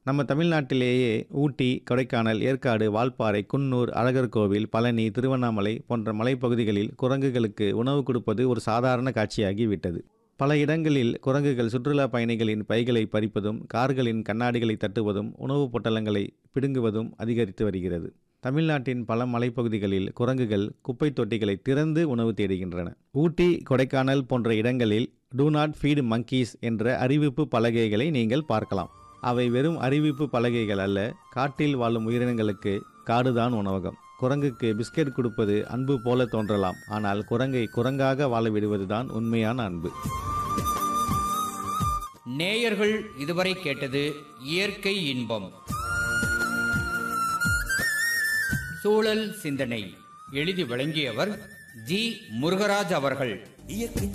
நம்ம தமிழ்நாட்டிலேயே ஊட்டி கொடைக்கானல் ஏற்காடு வால்பாறை குன்னூர் அழகர் கோவில் பழனி திருவண்ணாமலை போன்ற மலைப்பகுதிகளில் குரங்குகளுக்கு உணவு கொடுப்பது ஒரு சாதாரண காட்சியாகி விட்டது பல இடங்களில் குரங்குகள் சுற்றுலா பயணிகளின் பைகளை பறிப்பதும் கார்களின் கண்ணாடிகளை தட்டுவதும் உணவுப் பொட்டலங்களை பிடுங்குவதும் அதிகரித்து வருகிறது தமிழ்நாட்டின் பல மலைப்பகுதிகளில் குரங்குகள் குப்பை தொட்டிகளை திறந்து உணவு தேடுகின்றன ஊட்டி கொடைக்கானல் போன்ற இடங்களில் டூ நாட் ஃபீட் monkeys என்ற அறிவிப்பு பலகைகளை நீங்கள் பார்க்கலாம் அவை வெறும் அறிவிப்பு பலகைகள் அல்ல காட்டில் வாழும் உயிரினங்களுக்கு காடுதான் உணவகம் குரங்குக்கு பிஸ்கெட் கொடுப்பது அன்பு போல தோன்றலாம் ஆனால் குரங்கை குரங்காக வாழ விடுவதுதான் உண்மையான அன்பு நேயர்கள் இதுவரை கேட்டது இயற்கை இன்பம் சூழல் சிந்தனை எழுதி வழங்கியவர் ஜி முருகராஜ் அவர்கள் இயற்கை